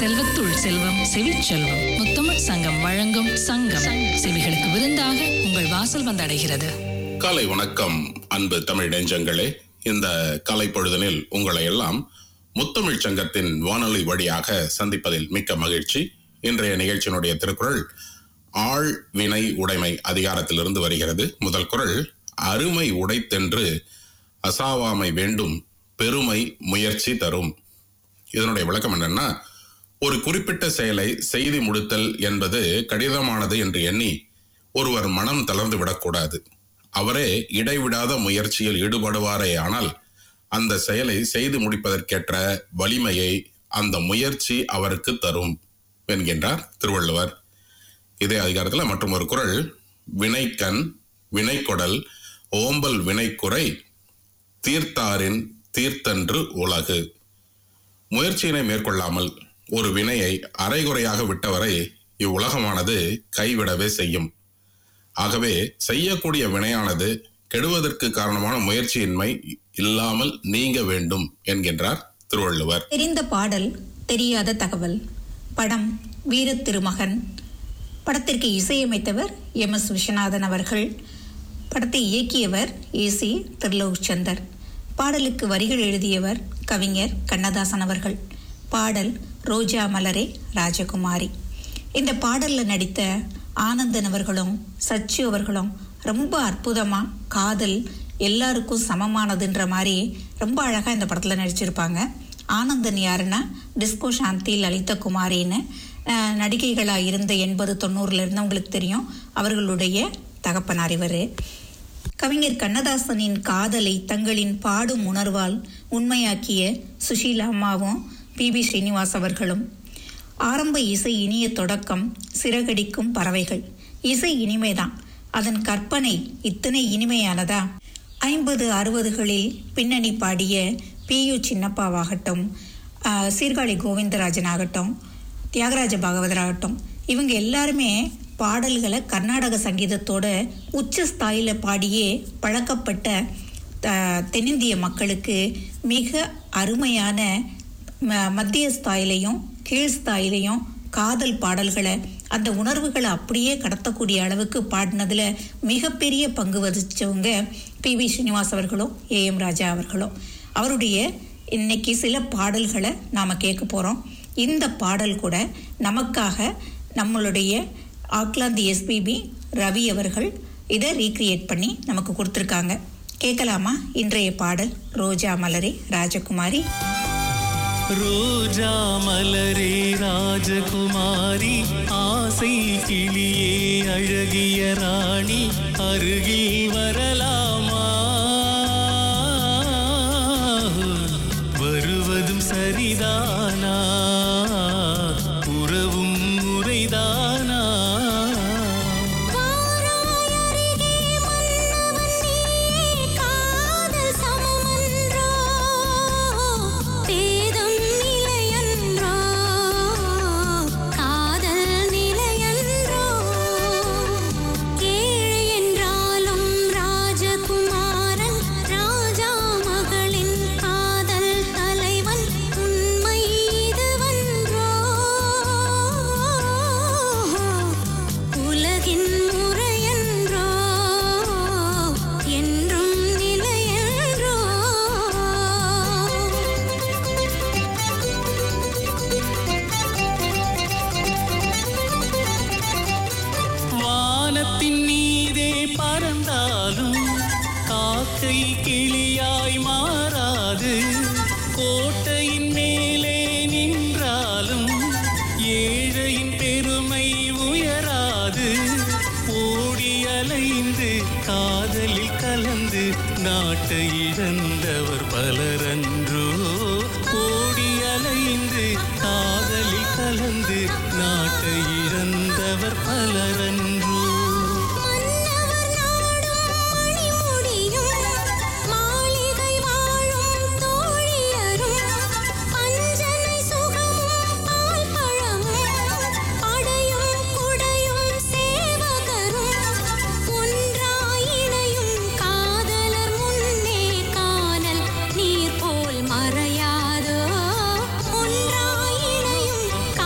செல்வத்துள் செல்வம் செவிச்செல்வம் முத்தமிழ் சங்கம் வழங்கும் சங்கம் செவிகளுக்கு விருந்தாக உங்கள் வாசல் வந்தடைகிறது காலை வணக்கம் அன்பு தமிழ் நெஞ்சங்களே இந்த காலை பொழுதனில் உங்களை எல்லாம் முத்தமிழ் சங்கத்தின் வானொலி வழியாக சந்திப்பதில் மிக்க மகிழ்ச்சி இன்றைய நிகழ்ச்சியினுடைய திருக்குறள் ஆள் வினை உடைமை அதிகாரத்திலிருந்து வருகிறது முதல் குறள் அருமை உடைத்தென்று அசாவாமை வேண்டும் பெருமை முயற்சி தரும் இதனுடைய விளக்கம் என்னன்னா ஒரு குறிப்பிட்ட செயலை செய்து முடித்தல் என்பது கடினமானது என்று எண்ணி ஒருவர் மனம் தளர்ந்து விடக்கூடாது அவரே இடைவிடாத முயற்சியில் ஈடுபடுவாரே ஆனால் அந்த செயலை செய்து முடிப்பதற்கேற்ற வலிமையை அந்த முயற்சி அவருக்கு தரும் என்கின்றார் திருவள்ளுவர் இதே அதிகாரத்தில் மற்றும் ஒரு குறள் வினைக்கண் வினைக்கொடல் ஓம்பல் வினைக்குறை தீர்த்தாரின் தீர்த்தன்று உலகு முயற்சியினை மேற்கொள்ளாமல் ஒரு வினையை அரைகுறையாக விட்டவரை இவ்வுலகமானது கைவிடவே செய்யும் ஆகவே செய்யக்கூடிய வினையானது கெடுவதற்கு காரணமான முயற்சியின்மை இல்லாமல் நீங்க வேண்டும் என்கின்றார் திருவள்ளுவர் தெரிந்த பாடல் தெரியாத தகவல் படம் வீர திருமகன் படத்திற்கு இசையமைத்தவர் எம் எஸ் விஸ்வநாதன் அவர்கள் படத்தை இயக்கியவர் ஏசி திருலோக் சந்தர் பாடலுக்கு வரிகள் எழுதியவர் கவிஞர் கண்ணதாசன் அவர்கள் பாடல் ரோஜா மலரே ராஜகுமாரி இந்த பாடல்ல நடித்த ஆனந்தன் அவர்களும் சச்சு அவர்களும் ரொம்ப அற்புதமா காதல் எல்லாருக்கும் சமமானதுன்ற மாதிரி ரொம்ப அழகா இந்த படத்துல நடிச்சிருப்பாங்க ஆனந்தன் யாருன்னா டிஸ்கோ சாந்தி லலிதா குமாரின்னு அஹ், நடிகைகளா இருந்த எண்பது தொண்ணூறுல இருந்தவங்களுக்கு தெரியும் அவர்களுடைய தகப்பனார் இவரு கவிஞர் கண்ணதாசனின் காதலை தங்களின் பாடும் உணர்வால் உண்மையாக்கிய சுஷீலா அம்மாவும் பி பி ஸ்ரீனிவாஸ் அவர்களும் ஆரம்ப இசை இனிய தொடக்கம் சிறகடிக்கும் பறவைகள் இசை இனிமைதான் அதன் கற்பனை இத்தனை இனிமையானதா ஐம்பது அறுபதுகளில் பின்னணி பாடிய பி யு சின்னப்பாவாகட்டும் ஆஹ், சீர்காழி கோவிந்தராஜன் ஆகட்டும் தியாகராஜ பாகவதர் ஆகட்டும் இவங்க எல்லாருமே பாடல்களை கர்நாடக சங்கீதத்தோட உச்ச ஸ்தாயில பாடியே பழக்கப்பட்ட த- தென்னிந்திய மக்களுக்கு மிக அருமையான ம- மத்திய ஸ்தாயிலையும் கீழ் ஸ்தாயிலையும் காதல் பாடல்களை அந்த உணர்வுகளை அப்படியே கடத்தக்கூடிய அளவுக்கு பாடினதுல மிகப்பெரிய பங்கு வகிச்சவங்க பி வி ஸ்ரீனிவாஸ் அவர்களும் ஏ எம் ராஜா அவர்களும் அவருடைய இன்னைக்கு சில பாடல்களை நாம கேட்க போறோம் இந்த பாடல் கூட நமக்காக நம்மளுடைய ஆக்லாந்து எஸ்பிபி ரவி அவர்கள் இதை ரீக்ரியேட் பண்ணி நமக்கு கொடுத்துருக்காங்க கேட்கலாமா இன்றைய பாடல் ரோஜா மலரே ராஜகுமாரி ரோஜா மலரே ராஜகுமாரி ஆசை கிளியே அழகிய ராணி அருகில் வரலாமா வருவதும் சரிதானா உறவும் முறைதானா காதல் சமமன்றோ பேதம் நிலையன்றோ காதல் நிலையன்றோ ஏழை என்றாலும் ராஜகுமாரன் ராஜா மகளின் காதல் தலைவன் உண்மை இதுவன்றோ உலகின் முறையன்றோ என்றும் நிலையன்றோ வானத்தின் மீதே பறந்தாலும் காக்கை கிளியாய் மாறாது கோட்டையின் மேலே நின்றாலும் ஏழையின் பெருமை உயராது ஓடி அலைந்து காதலில் கலந்து நாட்டை இழந்தவர் பலரன்றோ ஓடி அலைந்து காதலில் கலந்து நாட்டை இழந்தவர் பலரன்றோ மன்னவர் நாடும் மணிமுடியும் மாளிகை வாழும் தோழியரும் பஞ்சனை சுகமும் பால் பழமும் அடையும் குடையும் சேவகரும் ஒன்றாயிணையும் காதலர் முன்னே காணல் நீர் போல் மறையாதோ ஒன்றாயிணையும்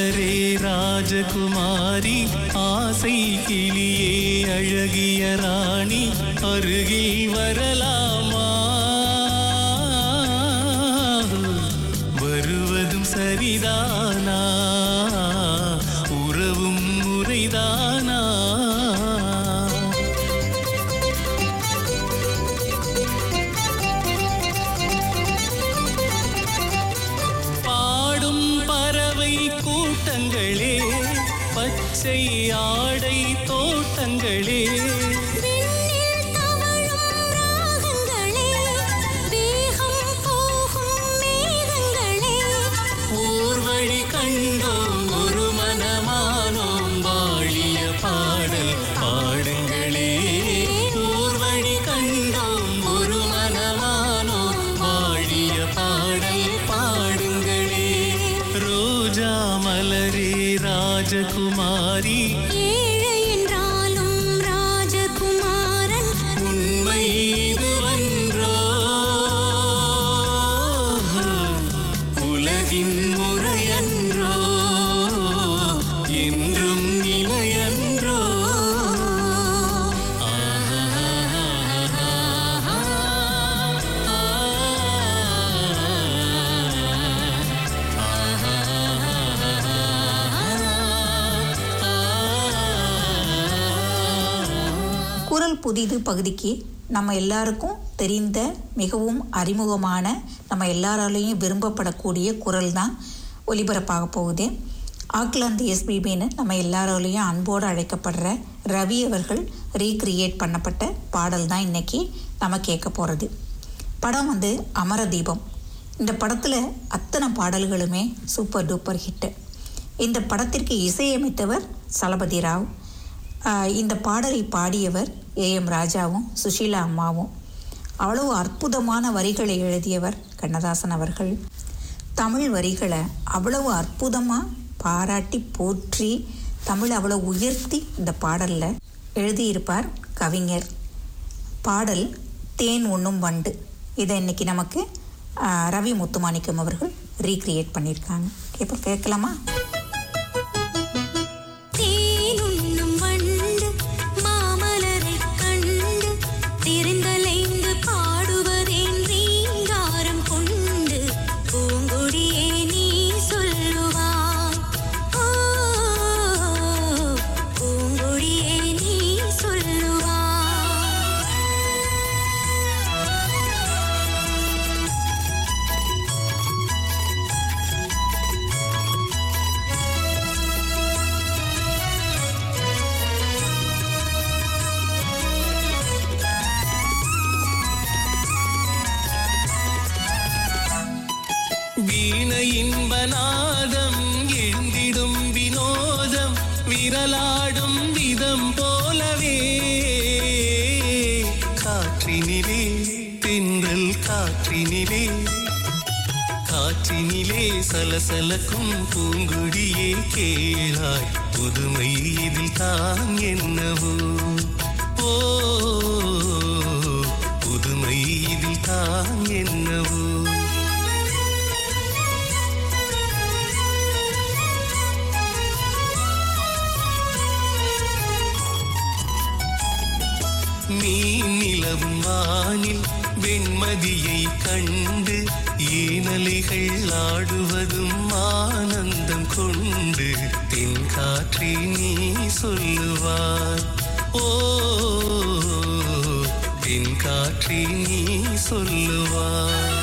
மலரே ராஜகுமாரி ஆசை கிளியே அழகிய ராணி அருகில் வரலாமா வருவதும் சரிதானா உறவும் முறைதானா பாடும் பறவை கூட்டங்களே பச்சை ஆடை தோட்டங்களே விண்ணில் தவழும் ராகங்களே வேகம் போகும் மேகங்களே ஊர்வழி கண்டோம் ஒரு மனமானோம் வாழிய பாடல் பாடுங்களே ஊர்வழி கண்டோம் ஒரு மனமானோம் வாழிய பாடல் பாடுங்களே ரோஜா மலரே ராஜகுமாரி ஏழை என்றாலும் ராஜகுமாரன் உண்மை இதுவன்றோ உலகின் முறையன்றோ என்றும் நிலையன்றோ குரல் புதிது பகுதிக்கு நம்ம எல்லாருக்கும் தெரிந்த மிகவும் அறிமுகமான நம்ம எல்லாராலையும் விரும்பப்படக்கூடிய குரல் தான் ஒலிபரப்பாக போகுது ஆக்லாந்து எஸ்பிபின்னு நம்ம எல்லாராலையும் அன்போடு அழைக்கப்படுற ரவி அவர்கள் ரீக்ரியேட் பண்ணப்பட்ட பாடல் தான் இன்னைக்கு நம்ம கேட்க போகிறது படம் வந்து அமரதீபம் இந்த படத்தில் அத்தனை பாடல்களுமே சூப்பர் டூப்பர் ஹிட்டு இந்த படத்திற்கு இசையமைத்தவர் சலபதி ராவ் ஆஹ் இந்த பாடலை பாடியவர் ஏ எம் ராஜாவும் சுஷீலா அம்மாவும் அவ்வளவு அற்புதமான வரிகளை எழுதியவர் கண்ணதாசன் அவர்கள் தமிழ் வரிகளை அவ்வளவு அற்புதமாக பாராட்டி போற்றி தமிழ் அவ்வளவு உயர்த்தி இந்த பாடலில் எழுதியிருப்பார் கவிஞர் பாடல் தேன் உண்ணும் வண்டு இதை இன்னைக்கு நமக்கு ஆஹ், ரவி முத்துமாணிக்கம் அவர்கள் ரீக்ரியேட் பண்ணியிருக்காங்க இப்போ கேட்கலாமா தேனுண்ணும் வண்டு மாமலரைக் கண்டு திரிந்தலைந்து பாடுவதேன் ரீங்காரம் கொண்டு பூங்கொடியே நீ சொல்லுவாய் ஓ பூங்கொடியே நீ சொல்லுவாய் வீண இன்பநாதம் எழுந்திடும் வினோதம் விரலாடும் விதம் போலவே காற்றினிலே தென்றல் காற்றினிலே காற்றினிலே சலசலக்கும் பூங்குடியே கேளாய் புதுமை இதில் தான் என்னவோ ஓ புதுமை இதில் தான் என்னவோ மீன் நிலவும் வானில் வெண்மதியை கண்டு ஏனலைகள் ஆடுவதும் ஆனந்தம் கொண்டு தென்காற்றி நீ சொல்லுவாய் ஓ தென்காற்றி நீ சொல்லுவாய்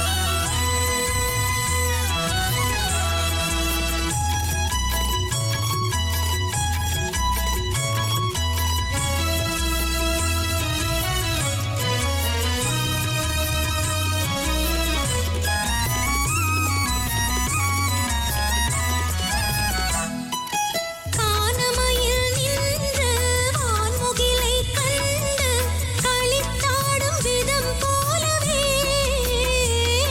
கானமயில் நின்று வான்முகிலை கண்டு களித்தாடும் விதம் போலவே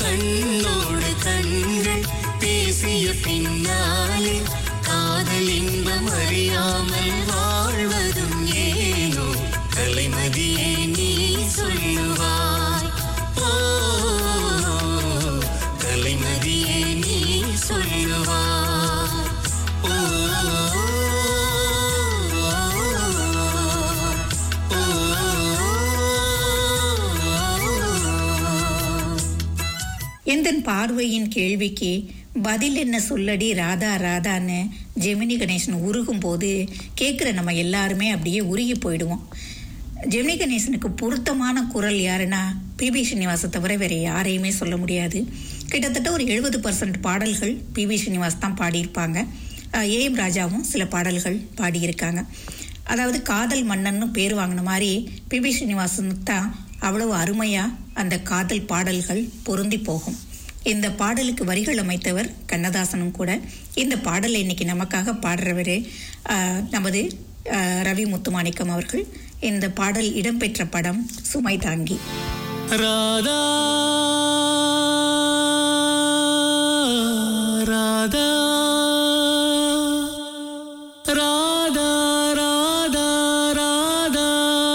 கண்ணோடு கண்கள் பேசிய பின்னாலே காதல் இன்பம் அறியாமல் வாழ்வதும் ஏனோ கலைமதியே நீ சொல்லுவாய் ஓ கலைமதியே நீ சொல்லுவாய் ஓ எந்தன் பார்வையின் கேள்விக்கு பதில் என்ன சொல்லடி ராதா ராதான்னு ஜெமினி கணேசன் உருகும் போது கேட்குற நம்ம எல்லாருமே அப்படியே உருகி போயிடுவோம் ஜெமினி கணேசனுக்கு பொருத்தமான குரல் யாருன்னா பிபி ஸ்ரீனிவாசை தவிர வேற யாரையுமே சொல்ல முடியாது கிட்டத்தட்ட ஒரு எழுபது பர்சன்ட் பாடல்கள் பிபி ஸ்ரீனிவாஸ் தான் பாடியிருப்பாங்க ஏஎம் ராஜாவும் சில பாடல்கள் பாடியிருக்காங்க அதாவது காதல் மன்னன்னு பேர் வாங்கின மாதிரி பிபி ஸ்ரீனிவாசனுக்கு தான் அவ்வளவு அருமையாக அந்த காதல் பாடல்கள் பொருந்தி போகும் இந்த பாடலுக்கு வரிகள் அமைத்தவர் கண்ணதாசனும் கூட இந்த பாடலை இன்னைக்கு நமக்காக பாடுறவர் நமது ஆஹ், ரவி முத்துமாணிக்கம் அவர்கள் இந்த பாடல் இடம்பெற்ற படம் சுமை தாங்கி ராதா ராதா ராதா ராதா ராதா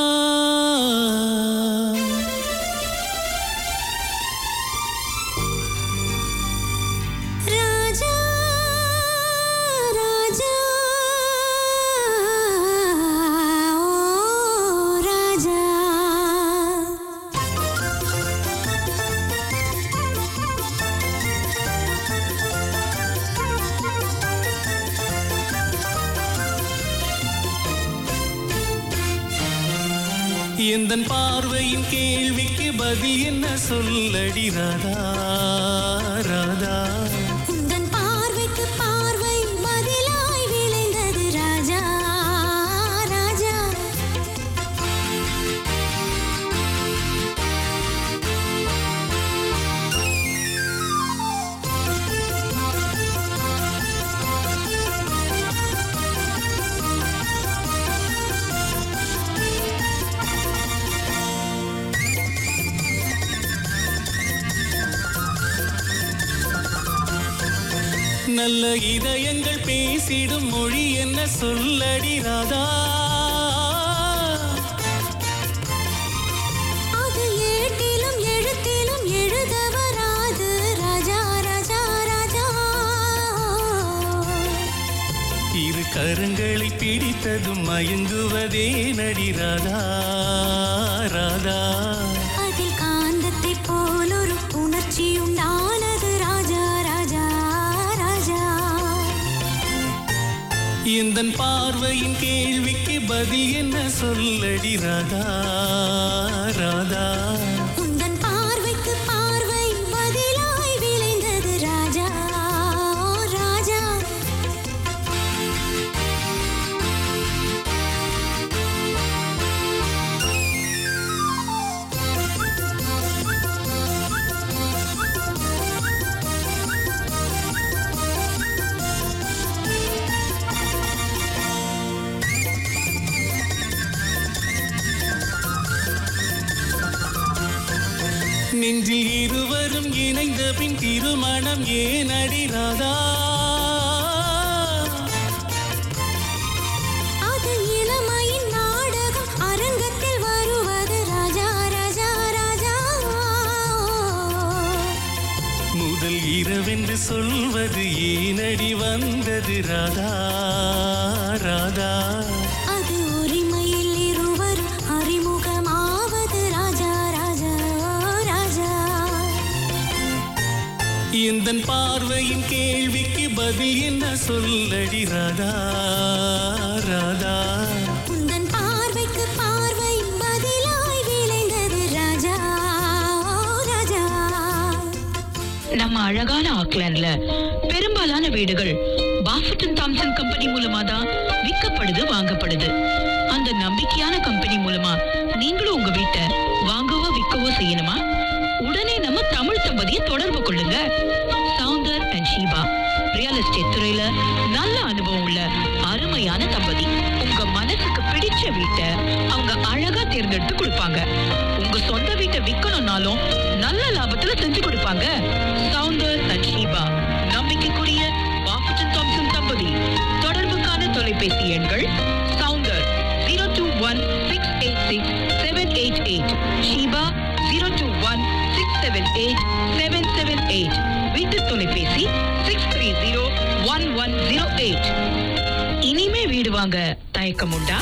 ராஜா ராஜா ஓ ராஜா எந்தன் பார்வையின் கேள்விக்கு பதில் என்ன சொல்லடி ராதா ராதா உந்தன் பார்வைக்கு பார்வை பதிலாய் விளைந்தது ராஜா ராஜா நல்ல இதயங்கள் பேசிடும் மொழி என்ன சொல்லடி ராதா அது ஏட்டிலும் எழுத்திலும் எழுத வராது ராஜா ராஜா ராஜா இரு கரங்களை பிடித்ததும் மயங்குவதே நடி ராதா ராதா அதில் காந்தத்தை போலொரு உணர்ச்சி உண்டானது ராஜா ராஜா ராஜா எந்தன் பார்வையின் கேள்விக்கு பதில் என்ன சொல்லடி ராதா ராதா உந்தன் பார்வைக்கு பார்வை பதிலாய் விளைந்தது ராஜா ராஜா நெஞ்சில் இருவரும் இணைந்த பின் திருமணம் ஏன் அடி ராதா அது இளமையின் நாடகம் அரங்கத்தில் வருவது ராஜா ராஜா ராஜா முதல் இரவென்று சொல்வது ஏனடி வந்தது ராதா ராதா அது உரிமையில் இருவர் அறிமுகமாவது ராஜா ராஜா ராஜா எந்தன் பார்வையின் கேள்விக்கு பதில் என்ன சொல்லடி ராதா ராதா உந்தன் பார்வைக்கு பார்வை பதிலாய் விளைந்தது ராஜா ராஜா நம்ம அழகான ஆக்லாண்ட்ல பெரும்பாலான வீடுகள் பாஃபட்டன் தாம்சன் கம்பெனி மூலமா தான் விற்கப்படுது வாங்கப்படுது அந்த நம்பிக்கையான கம்பெனி மூலமா நீங்களும் உங்க வீட்டை வாங்கவோ விற்கவோ செய்யணுமா உடனே நம்ம தமிழ் தம்பதியை தொடர்பு கொள்ளுங்க Soundar and Sheeba real estate துறையில நல்ல அனுபவம் உள்ள அருமையான தம்பதி உங்க மனசுக்கு பிடிச்ச வீட்டை அவங்க அழகா தேர்ந்தெடுத்து கொடுப்பாங்க உங்க சொந்த வீட்டை விற்கணும்னாலும் நல்ல லாபத்துல செஞ்சு கொடுப்பாங்க கொடுப்பாங்க சவுந்தர் அண்ட் ஷீபா நம்பிக்கைக்குரிய பாஃபட்டன் தாம்சன் தம்பதி தொடர்புக்கான தொலைபேசி எண்கள் Soundar zero two one six eight six seven eight eight Sheeba zero two one six seven eight seven seven eight வீட்டு தொலைபேசி six three zero one one zero eight இனிமே வீடு வாங்க தயக்கம் உண்டா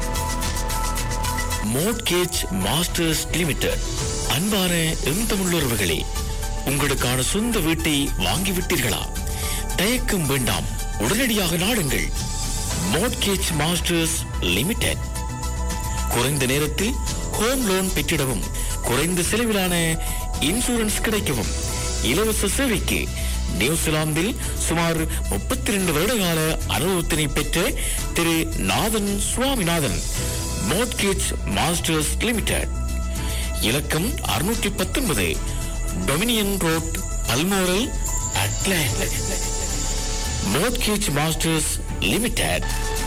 மோட்கேஜ் மாஸ்டர்ஸ் லிமிடெட் அன்பான எம் தமிழுறவுகளே உங்களுக்கான சொந்த வீட்டை வாங்கிவிட்டீர்களா தயக்கம் வேண்டாம் உடனடியாக நாடுங்கள் மோட்கேஜ் மாஸ்டர்ஸ் லிமிடெட் குறைந்த நேரத்தில் ஹோம் லோன் பெற்றிடவும் குறைந்த செலவிலான இன்சூரன்ஸ் கிடைக்கவும் இலவச சேவைக்கு நியூசிலாந்தில் சுமார் முப்பத்தி ரெண்டு வருடகால அனுபவத்தினை பெற்ற திரு Nathan Swaminathan mortgage masters limited இலக்கம் அறுநூற்றி பத்தொன்பது dominion road Balmoral Auckland mortgage masters limited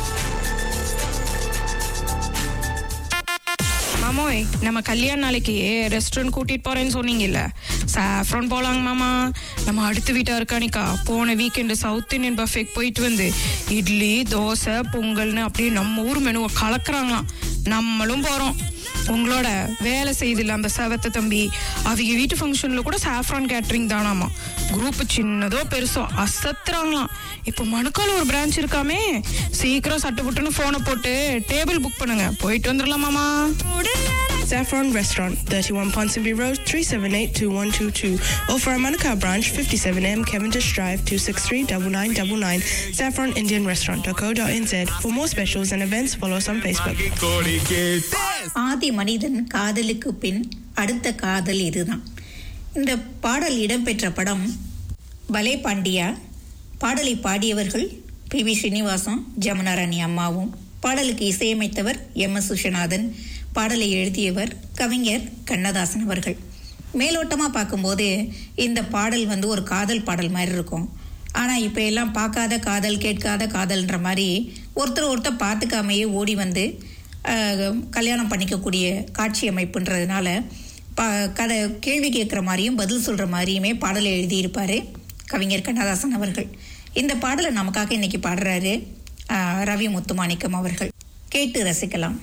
மாமோய் நம்ம கல்யாண நாளைக்கு ரெஸ்டாரண்ட் கூட்டிட்டு போறேன்னு சொன்னீங்கல்ல சாஃப்ரான் போலாங்க மாமா நம்ம அடுத்த வீட்டா இருக்கானிக்கா போன வீக்கெண்டு சவுத் இந்தியன் பஃபேக்கு போயிட்டு வந்து இட்லி தோசை பொங்கல்னு அப்படியே நம்ம ஊர் மெனுவை கலக்குறாங்களாம் நம்மளும் போறோம் உங்களோட வேலை செய்தில்ல அந்த செவத்த தம்பி அவங்க வீட்டு ஃபங்க்ஷன்ல கூட சாஃப்ரான் கேட்டரிங் தானாமா குரூப் சின்னதோ பெருசோ அசத்துறாங்களாம் இப்போ மணுக்கால ஒரு பிரான்ச் இருக்காமே சீக்கிரம் சட்டு புட்டுன்னு போனை போட்டு டேபிள் புக் பண்ணுங்க போயிட்டு வந்துடலாமாமா Saffron Restaurant, 31 Ponsonby Road, 378-2122. Or for our Manukau branch, 57M Cavendish Drive, 263-9999. Saffron Indian Restaurant.co.nz. For more specials and events, follow us on Facebook. ஆதி மனிதன் காதலுக்கு பின் அடுத்த காதல் இதுதான் இந்த பாடல் இடம்பெற்ற படம் பலே பாண்டியா பாடலை பாடியவர்கள் பி வி ஸ்ரீனிவாசம் ஜமுனாராணி அம்மாவும் பாடலுக்கு இசையமைத்தவர் எம் எஸ் சுஷநாதன் பாடலை எழுதியவர் கவிஞர் கண்ணதாசன் அவர்கள் மேலோட்டமாக பார்க்கும்போது இந்த பாடல் வந்து ஒரு காதல் பாடல் மாதிரி இருக்கும் ஆனால் இப்போ எல்லாம் பார்க்காத காதல் கேட்காத காதல்ன்ற மாதிரி ஒருத்தர் ஒருத்தர் பார்த்துக்காமையே ஓடி வந்து அஹ், கல்யாணம் பண்ணிக்கக்கூடிய காட்சி அமைப்புன்றதுனால பா கதை கேள்வி கேட்குற மாதிரியும் பதில் சொல்கிற மாதிரியுமே பாடலை எழுதியிருப்பார் கவிஞர் கண்ணதாசன் அவர்கள் இந்த பாடலை நமக்காக இன்னைக்கு பாடுறாரு அஹ், ரவி முத்துமாணிக்கம் அவர்கள் கேட்டு ரசிக்கலாம்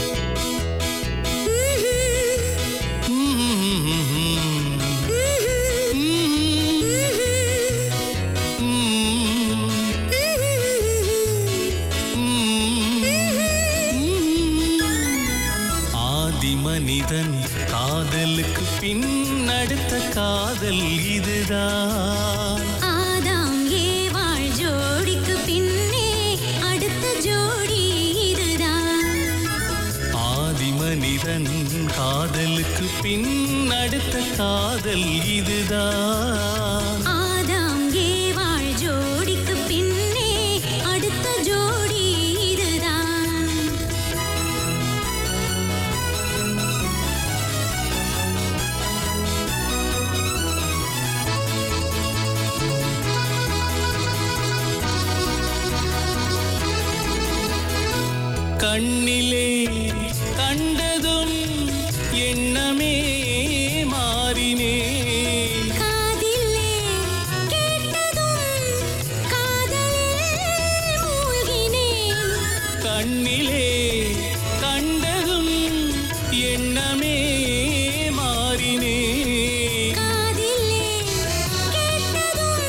ஆதி மனிதன் காதலுக்கு பின் அடுத்த காதல் இதுதான் ஆதாம் ஏவாள் ஜோடிக்கு பின்னே அடுத்த ஜோடி இதுதான் ஆதி மனிதன் காதலுக்கு பின் அடுத்த காதல் இதுதான் ஆதாம் ஏவாள் ஜோடிக்கு பின்னே அடுத்த ஜோடி இதுதான் கண்ணிலே கண்டதும் எண்ணமே மாறினே காதிலே கேட்டதும் காதலில் மூழ்கினேன் கண்ணிலே கண்டதும் எண்ணமே மாறினே காதிலே கேட்டதும்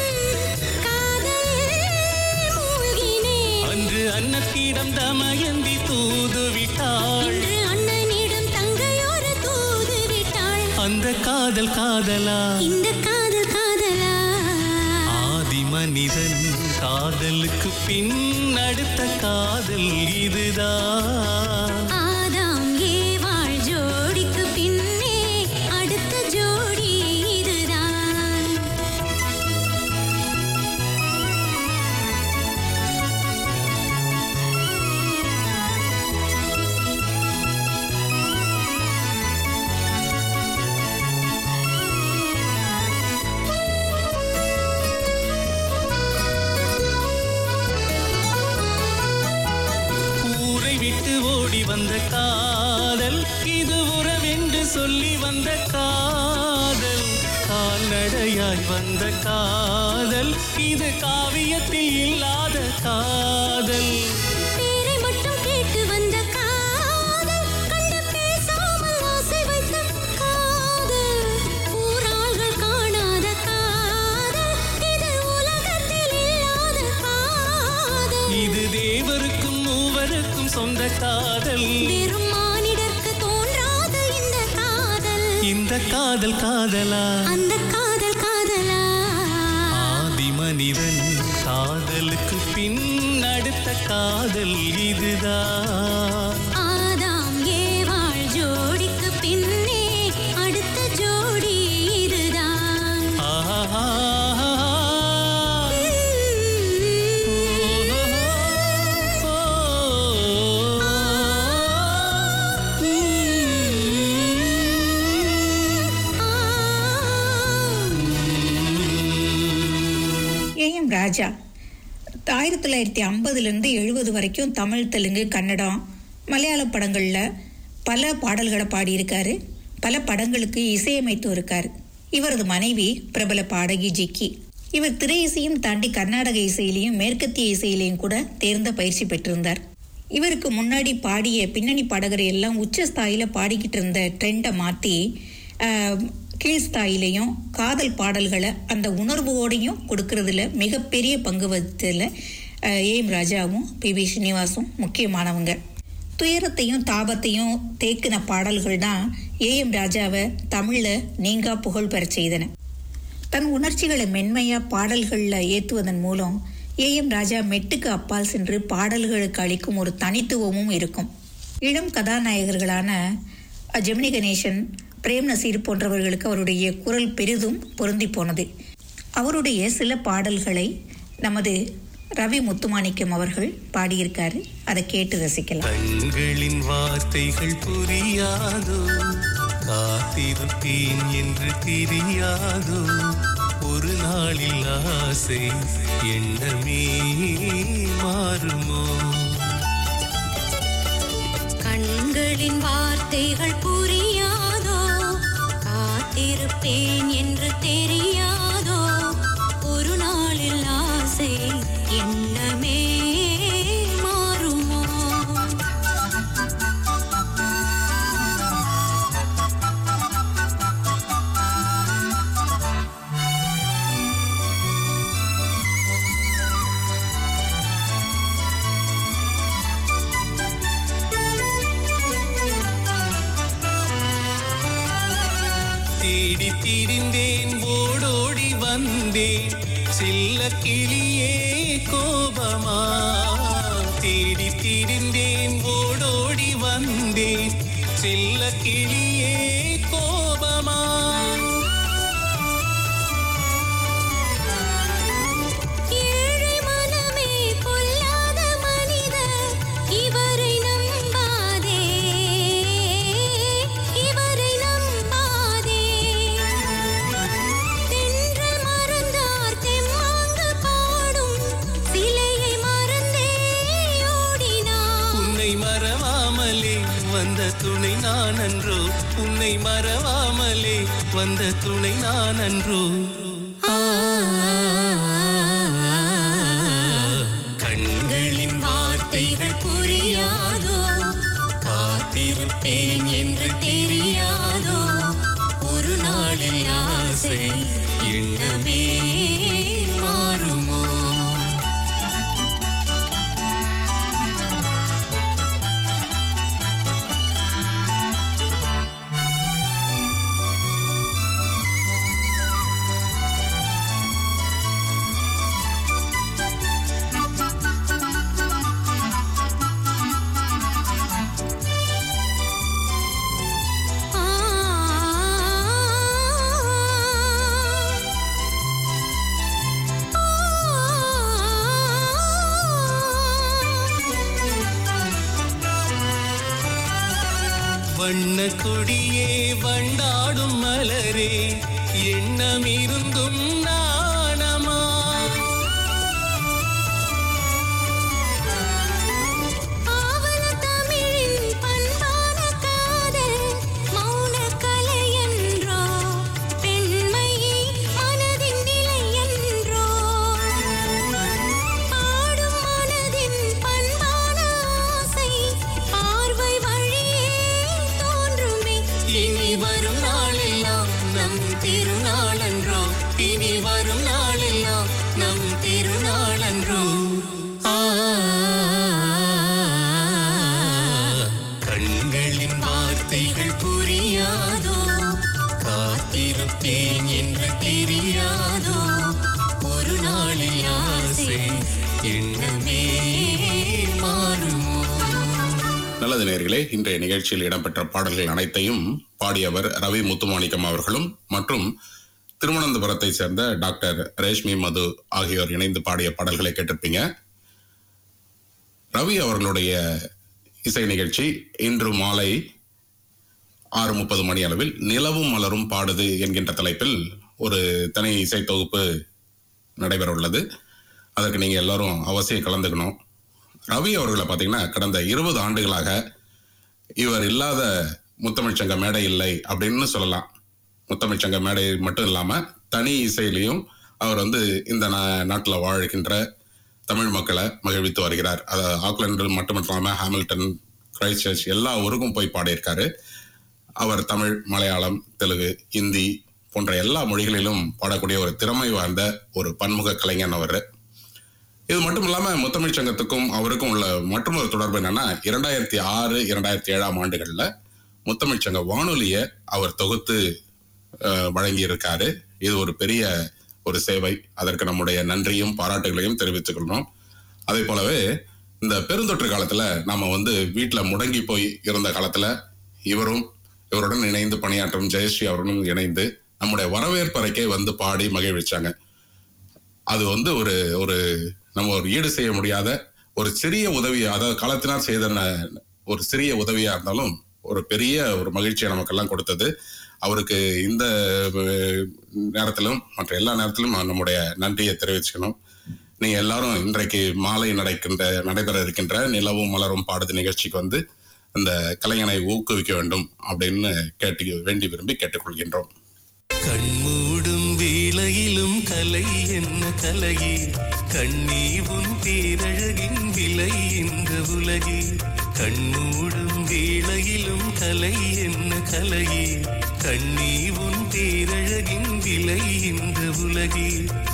காதலில் மூழ்கினேன் அன்று அன்னத்திடம் தமயந்தி தூது விட்டாள் இன்று அண்ணனிடம் தங்கையோரு தூது விட்டாள் அந்த காதல் காதலா இந்த காதல் காதலா ஆதி மனிதன் காதலுக்கு பின் அடுத்த காதல் இதுதான் ஆதாம் ஏவாள் ஜோடிக்கு பின்னே அடுத்த ஜோடி இதுதான் ஊரை விட்டு ஓடி வந்த காதல் இது உறவென்று சொல்லி வந்த காதல் காதல் கால்நடையாய் வந்த காதல் இது காவியத்தில் இல்லாத காதல் பேரை மட்டும் கேட்டு வந்த காதல் கண்டு பேசாமல் ஆசை வைத்த காதல் ஊராள்கள் காணாத காதல் இது உலகத்தில் இல்லாத காதல் இது தேவருக்கும் மூவருக்கும் சொந்த காதல் வெறும் மானிடர்க்கு தோன்றாத இந்த காதல் இந்த காதல் காதலா அந்த காதல் காதலா ஆதி மனிதன் காதலுக்கு பின் அடுத்த காதல் இதுதான் ஆதாம் ஏவாள் ஜோடிக்கு பின்னே அடுத்த ஜோடி இதுதான் ஆஹா ஏஎம் ராஜா ஆயிரத்தி தொள்ளாயிரத்தி ஐம்பதுலேருந்து எழுபது வரைக்கும் தமிழ் தெலுங்கு கன்னடம் மலையாள படங்களில் பல பாடல்களை பாடியிருக்காரு பல படங்களுக்கு இசையமைத்து இருக்காரு இவரது மனைவி பிரபல பாடகி ஜிக்கி இவர் திரை இசையும் தாண்டி கர்நாடக இசையிலையும் மேற்கத்திய இசையிலையும் கூட தேர்ந்த பயிற்சி பெற்றிருந்தார் இவருக்கு முன்னாடி பாடிய பின்னணி பாடகர் எல்லாம் உச்ச ஸ்தாயில பாடிக்கிட்டு இருந்த ட்ரெண்டை மாற்றி கீழ்ஸ்தாயிலையும் காதல் பாடல்களை அந்த உணர்வோடையும் கொடுக்கறதுல மிகப்பெரிய பங்கு வகித்ததில் ஏஎம் ராஜாவும் பி வி ஸ்ரீனிவாசும் முக்கியமானவங்க துயரத்தையும் தாபத்தையும் தேக்கின பாடல்கள் தான் ஏஎம் ராஜாவை தமிழில் நீங்கா புகழ் பெறச் செய்தன தன் உணர்ச்சிகளை மென்மையா பாடல்களில் ஏத்துவதன் மூலம் ஏஎம் ராஜா மெட்டுக்கு அப்பால் சென்று பாடல்களுக்கு அளிக்கும் ஒரு தனித்துவமும் இருக்கும் இளம் கதாநாயகர்களான அ, ஜெமினி கணேசன் பிரேம் நசீர் போன்றவர்களுக்கு அவருடைய குரல் பெரிதும் பொருந்தி போனது அவருடைய சில பாடல்களை நமது ரவி முத்துமாணிக்கம் அவர்கள் பாடியிருக்காரு அதை கேட்டு ரசிக்கலாம் கண்களின் வார்த்தைகள் புரியாதோ காத்திருப்பேன் என்று தெரியாதோ ஒரு நாளில் ஆசை எண்ணமே மாறுமோ கண்களின் வார்த்தைகள் புரியாதோ காத்திருப்பேன் என்று தெரியாதோ ஒரு நாளில் ஆசை எண்ணமே மாறுமோ தேடி திரிந்தேன் ஓடோடி வந்தேன் சில்ல கிளியே கோபமா தேடி திரிந்தேன் ஓடோடி வந்தேன் சில்ல கிளியே கோபமா ஏழை மனமே பொல்லாத மனிதர் இவரை நம்பாதே இவரை நம்பாதே தென்றல் மறந்தார் தெம்மாங்கு பாடும் சிலையை மறந்தே ஓடினார் உன்னை மறவாமலே வந்த துணை நான் அன்றோ உன்னை மறவாமலே வந்த துணை நான் அன்றோ கண்களின் வார்த்தைகள் புரியாதோ காத்திருப்பேன் என்று தெரியாதோ ஒரு நாளில் ஆசை எண்ணமே மாறுமோ வண்ண கொடியே வண்டாடும் மலரே எண்ணம் இருந்தும் நாணமா ஆவல தமிழின் பண்பான காதல் மௌன கலை என்றோ பெண்மையை எண்ணமே மாறுமோ நல்லது நேர்களே இன்றைய நிகழ்ச்சியில் இடம்பெற்ற பாடல்கள் அனைத்தையும் பாடியவர் ரவி முத்துமாணிக்கம் அவர்களும் மற்றும் திருவனந்தபுரத்தை சேர்ந்த டாக்டர் ரேஷ்மி மது ஆகியோர் இணைந்து பாடிய பாடல்களை கேட்டிருப்பீங்க ரவி அவர்களுடைய இசை நிகழ்ச்சி இன்று மாலை ஆறு முப்பது மணி அளவில் நிலவும் மலரும் பாடுது என்கின்ற தலைப்பில் ஒரு தனி இசை தொகுப்பு நடைபெற உள்ளது அதற்கு நீங்க எல்லாரும் அவசியம் கலந்துக்கணும் ரவி அவர்களை பார்த்தீங்கன்னா கடந்த இருபது ஆண்டுகளாக இவர் இல்லாத முத்தமிழ்ச்சங்க மேடை இல்லை அப்படின்னு சொல்லலாம் முத்தமிழ்ச்சங்க மேடை மட்டும் இல்லாம தனி இசையிலையும் அவர் வந்து இந்த நா- நாட்டுல வாழ்கின்ற தமிழ் மக்களை மகிழ்வித்து வருகிறார் அது ஆக்லாந்து மட்டும் இல்லாம ஹாமில்டன் கிரைஸ்ட் சர்ச் எல்லா ஊருக்கும் போய் பாடியிருக்காரு அவர் தமிழ் மலையாளம் தெலுங்கு இந்தி போன்ற எல்லா மொழிகளிலும் பாடக்கூடிய ஒரு திறமை வாய்ந்த ஒரு பன்முக கலைஞன் அவர் இது மட்டும் இல்லாம முத்தமிழ் சங்கத்துக்கும் அவருக்கும் உள்ள மற்றொரு தொடர்பு என்னன்னா இரண்டாயிரத்தி ஆறு இரண்டாயிரத்தி ஏழாம் ஆண்டுகள்ல முத்தமிழ் சங்க வானொலியை அவர் தொகுத்து அஹ், வழங்கியிருக்காரு இது ஒரு பெரிய ஒரு சேவை அதற்கு நம்முடைய நன்றியும் பாராட்டுகளையும் தெரிவித்துக் கொள்கிறோம் அதே போலவே இந்த பெருந்தொற்று காலத்துல நாம வந்து வீட்டுல முடங்கி போய் இருந்த காலத்துல இவரும் இவருடன் இணைந்து பணியாற்றும் ஜெயஸ்ரீ அவர்களும் இணைந்து நம்முடைய வரவேற்பறைக்கே வந்து பாடி மகிழ்விச்சாங்க அது வந்து ஒரு ஒரு நம்ம ஒரு ஈடு செய்ய முடியாத ஒரு சிறிய உதவி அதாவது காலத்தினால் செய்த ந- ஒரு சிறிய உதவியா இருந்தாலும் ஒரு பெரிய ஒரு மகிழ்ச்சியை நமக்கெல்லாம் கொடுத்தது அவருக்கு இந்த அஹ், நேரத்திலும் மற்ற எல்லா நேரத்திலும் நம்முடைய நன்றியை தெரிவிச்சுக்கணும் நீங்க எல்லாரும் இன்றைக்கு மாலை நடக்கின்ற நடைபெற இருக்கின்ற நிலவும் மலரும் பாடுது நிகழ்ச்சிக்கு வந்து அந்த கலைஞனை ஊக்குவிக்க வேண்டும் அப்படின்னு கேட்டு வேண்டி விரும்பி கேட்டுக்கொள்கின்றோம் கண்மூடும் வேளையிலும் கலை என்ன கலையே கண்ணீ உன் பேரழகின் விலை இந்த உலகே கண்மூடும் வேளையிலும் கலை என்ன கலையே கண்ணீ உன் பேரழகின் விலை இந்த உலகே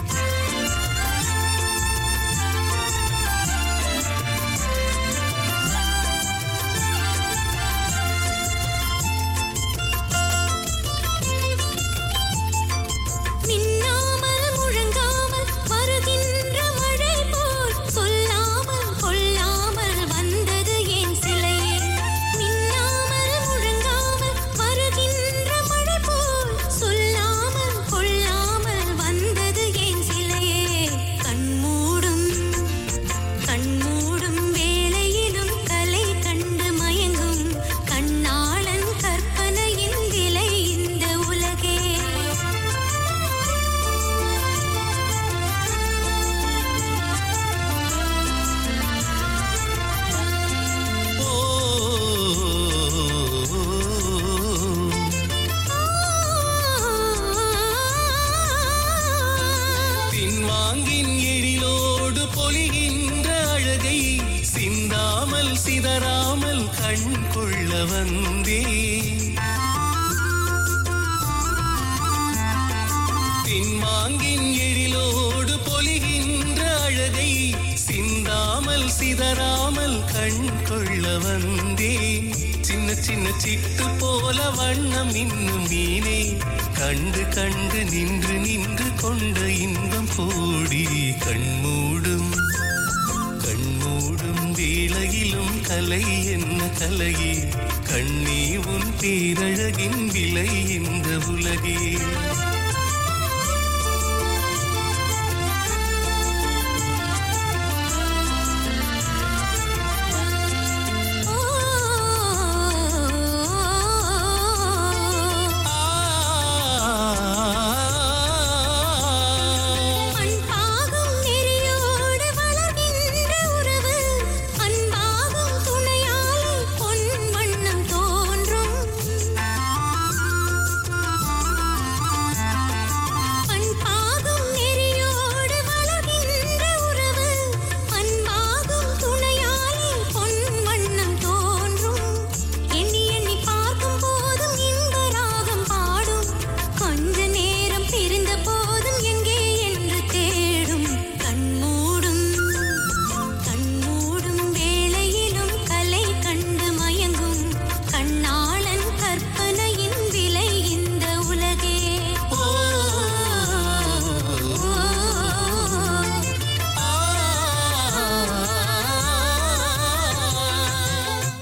மின்னாமல் முழங்காமல் வருகின்ற மழை போல் சொல்லாமல் கொள்ளாமல் வந்தது என் சிலையே மின்னாமல் முழங்காமல் வருகின்ற மழை போல் சொல்லாமல் கொள்ளாமல் வந்தது என் சிலையே கண்மூடும் கண்மூடும் வேளையிலும் கலை கண்டு மயங்கும் கண்ணாளன் கற்பனையின் விலை இந்த உலகே பின்வாங்கின் எழிலோடு பொலிகின்ற அழகை சிந்தாமல் சிதறாமல் கண் கொள்ள வந்தே பின்வாங்கின் எழிலோடு பொலிகின்ற அழகை சிந்தாமல் சிதறாமல் கண் கொள்ள வந்தே சின்ன சின்ன சிட்டு போல வண்ணம் இன்னும் மீனே கண்டு கண்டு நின்று நின்று கொண்ட இன்பம் கூடி கண்மூடும் கண்மூடும் வேளையிலும் கலை என்ன கலையே கண்ணீ உன் பேரழகின் விலை இந்த உலகே அன்பாகும் நெறியோடு வளர்கின்ற உறவு அன்பாகும் துணையாலே பொன் வண்ணம் தோன்றும்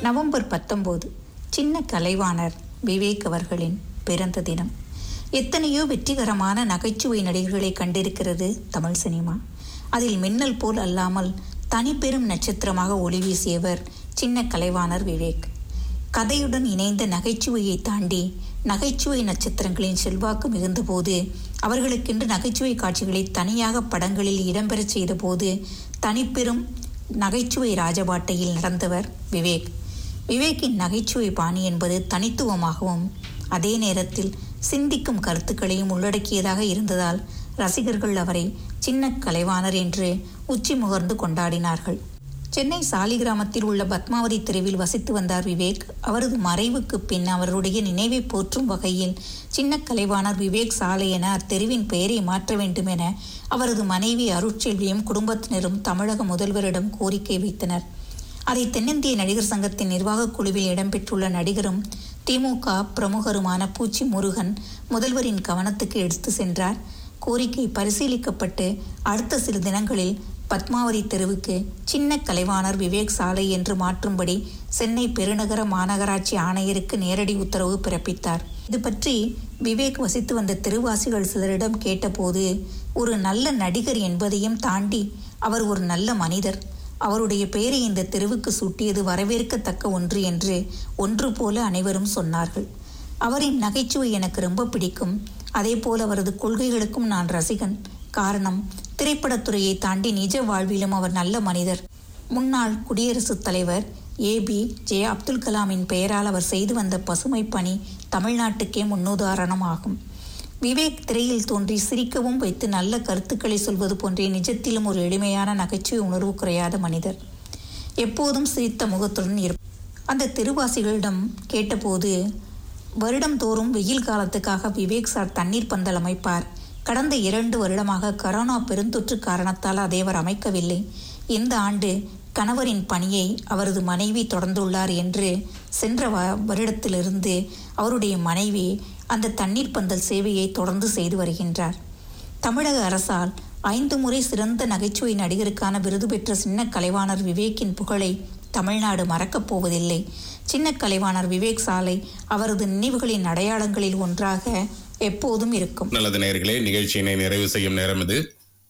நவம்பர் பத்தொம்போது சின்ன கலைவாணர் விவேக் அவர்களின் பிறந்த தினம் எத்தனையோ வெற்றிகரமான நகைச்சுவை நடிகர்களை கண்டிருக்கிறது தமிழ் சினிமா அதில் மின்னல் போல் அல்லாமல் தனிப்பெரும் நட்சத்திரமாக ஒளி வீசியவர் சின்ன கலைவாணர் விவேக் கதையுடன் இணைந்த நகைச்சுவையை தாண்டி நகைச்சுவை நட்சத்திரங்களின் செல்வாக்கு மிகுந்தபோது அவர்களுக்கென்று நகைச்சுவை காட்சிகளை தனியாக படங்களில் இடம்பெறச் செய்தபோது தனிப்பெரும் நகைச்சுவை ராஜபாட்டையில் நடந்தவர் விவேக் விவேக்கின் நகைச்சுவை பாணி என்பது தனித்துவமாகவும் அதே நேரத்தில் சிந்திக்கும் கருத்துக்களையும் உள்ளடக்கியதாக இருந்ததால் ரசிகர்கள் அவரை சின்ன கலைவாணர் என்று உச்சி முகர்ந்து கொண்டாடினார்கள் சென்னை சாலிகிராமத்தில் உள்ள பத்மாவதி தெருவில் வசித்து வந்தார் விவேக் அவரது மறைவுக்கு பின் அவருடைய நினைவை போற்றும் வகையில் சின்ன கலைவாணர் விவேக் சாலை என அத்தெருவின் பெயரை மாற்ற வேண்டும் என அவரது மனைவி அருட்செல்வியும் குடும்பத்தினரும் தமிழக முதல்வரிடம் கோரிக்கை வைத்தனர் அதை தென்னிந்திய நடிகர் சங்கத்தின் நிர்வாகக் குழுவில் இடம்பெற்றுள்ள நடிகரும் திமுக பிரமுகருமான பூச்சி முருகன் முதல்வரின் கவனத்துக்கு எடுத்து சென்றார் கோரிக்கை பரிசீலிக்கப்பட்டு அடுத்த சில தினங்களில் பத்மாவதி தெருவுக்கு சின்ன கலைவாணர் விவேக் சாலை என்று மாற்றும்படி சென்னை பெருநகர மாநகராட்சி ஆணையருக்கு நேரடி உத்தரவு பிறப்பித்தார் இது பற்றி விவேக் வசித்து வந்த தெருவாசிகள் சிலரிடம் கேட்டபோது ஒரு நல்ல நடிகர் என்பதையும் தாண்டி அவர் ஒரு நல்ல மனிதர் அவருடைய பெயரை இந்த தெருவுக்கு சூட்டியது வரவேற்கத்தக்க ஒன்று என்று ஒன்று போல அனைவரும் சொன்னார்கள் அவரின் நகைச்சுவை எனக்கு ரொம்ப பிடிக்கும் அதேபோல் அவரது கொள்கைகளுக்கும் நான் ரசிகன் காரணம் திரைப்படத்துறையை தாண்டி நிஜ வாழ்விலும் அவர் நல்ல மனிதர் முன்னாள் குடியரசுத் தலைவர் ஏபி ஜே அப்துல் கலாமின் பெயரால் அவர் செய்து வந்த பசுமை பணி தமிழ்நாட்டுக்கே முன்னுதாரணம் ஆகும் விவேக் திரையில் தோன்றி சிரிக்கவும் வைத்து நல்ல கருத்துக்களை சொல்வது போன்றே நிஜத்திலும் ஒரு எளிமையான நகைச்சுவை உணர்வு குறையாத மனிதர் எப்போதும் சிரித்த முகத்துடன் இருப்பார் அந்த தெருவாசிகளிடம் கேட்டபோது வருடம்தோறும் வெயில் காலத்துக்காக விவேக் சார் தண்ணீர் பந்தல் அமைப்பார் கடந்த இரண்டு வருடமாக கரோனா பெருந்தொற்று காரணத்தால் அதை அவர் அமைக்கவில்லை இந்த ஆண்டு கணவரின் பணியை அவரது மனைவி தொடர்ந்துள்ளார் என்று சென்ற வ- வருடத்திலிருந்து அவருடைய மனைவி அந்த தண்ணீர் பந்தல் சேவையை தொடர்ந்து செய்து வருகின்றார் தமிழக அரசால் ஐந்து முறை சிறந்த நகைச்சுவை நடிகருக்கான விருது பெற்ற சின்ன கலைவாணர் விவேக்கின் புகழை தமிழ்நாடு மறக்கப் போவதில்லை சின்ன கலைவாணர் விவேக் சாலை அவரது நினைவுகளின் அடையாளங்களில் ஒன்றாக எப்போதும் இருக்கும் நல்லது நேயர்களே நிகழ்ச்சியினை நிறைவு செய்யும் நேரம் இது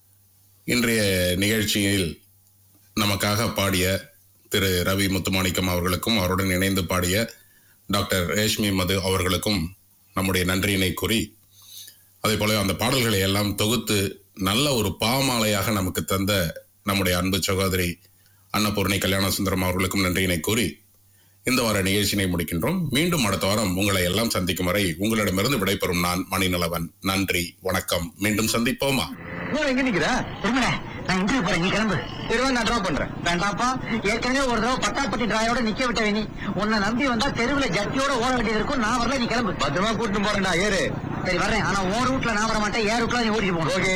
இன்றைய நிகழ்ச்சியில் நமக்காக பாடிய திரு ரவி முத்துமாணிக்கம் அவர்களுக்கும் அவருடன் இணைந்து பாடிய டாக்டர் ரேஷ்மி மது அவர்களுக்கும் நம்முடைய நன்றியினை கூறி அதே போல அந்த பாடல்களை எல்லாம் தொகுத்து நல்ல ஒரு பாமாலையாக நமக்கு தந்த நம்முடைய அன்பு சகோதரி அன்னபூர்ணி கல்யாண சுந்தரம் அவர்களுக்கும் நன்றியினை கூறி இந்த வார நிகழ்ச்சியினை முடிக்கின்றோம் மீண்டும் அடுத்த வாரம் உங்களை எல்லாம் சந்திக்கும் வரை உங்களிடமிருந்து விடைபெறும் நான் மணிநலவன் நன்றி வணக்கம் மீண்டும் சந்திப்போமா எங்க நிக்கிற திருமணே நான் இன்டர்வியூ போறேன் நீ கிளம்பு இருபது நான் டிராப் பண்றேன் வேண்டாப்பா ஏற்கனவே ஒரு தடவை பட்டாப்பட்டி டிராயோட நிக்க விட்ட நீ உன்னை நம்பி வந்தா தெருவுல ஜட்டியோட ஓட வேண்டியது இருக்கும் நான் வரல நீ கிளம்பு பத்திரமா கூட்டிட்டு போறேன்டா ஏறு சரி வர்றேன் ஆனா உன் ரூட்ல நான் வர மாட்டேன் ஏன் ரூட்ல நீ ஓடிட்டு போகணும் ஓகே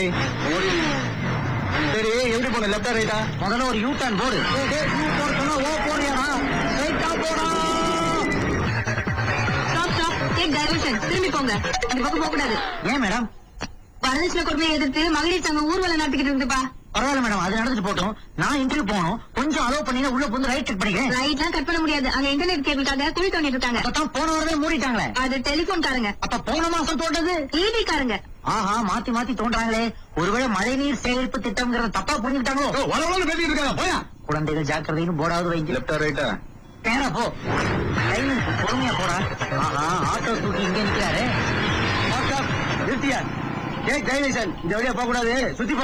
சரி எப்படி போன லெப்டா ரைட்டா முதல்ல ஒரு யூ டர்ன் போடு யூ போட சொன்னா ஓ போறியாடா ரைட்டா போடா ஸ்டாப் ஸ்டாப் டேக் டைரக்ஷன் திரும்பி போங்க இந்த பக்கம் போக கூடாது ஏன் மேடம் வரதட்சணை கொடுமையை எதிர்த்து மகளிர் சங்கம் ஊர்வலம் நடத்திக்கிட்டு இருந்துப்பா பரவாயில்ல மேடம் அது நடந்துட்டு போட்டோம் நான் இன்டர்வியூ போகணும் கொஞ்சம் அலோவ் பண்ணி உள்ள வந்து ரைட் செக் பண்ணிக்கிறேன் லைட்லாம் கட் பண்ண முடியாது அங்க இன்டர்நெட் கேபிள்காக குழி தோண்டிட்டு இருக்காங்க அப்பதான் போன வரவே மூடிட்டாங்களே அது டெலிபோன் காரங்க அப்ப போன மாசம் தோண்டது ஈபி காரங்க ஆஹா மாத்தி மாத்தி தோன்றாங்களே ஒருவேளை மழைநீர் சேகரிப்பு திட்டம்ங்கிறத தப்பா புரிஞ்சுக்கிட்டாங்களோ பேசிட்டு இருக்காங்க போயா குழந்தைகள் ஜாக்கிரதைன்னு போடாவது வைங்க லெப்டா ரைட்டா நேரா போ டைமிங் பொறுமையா போடா ஆஹா ஆட்டோ தூக்கி இங்க நிக்கிறாரு நிறுத்தியா டேக் டைலேஷன் இந்த வழியா போக கூடாது சுத்தி போ.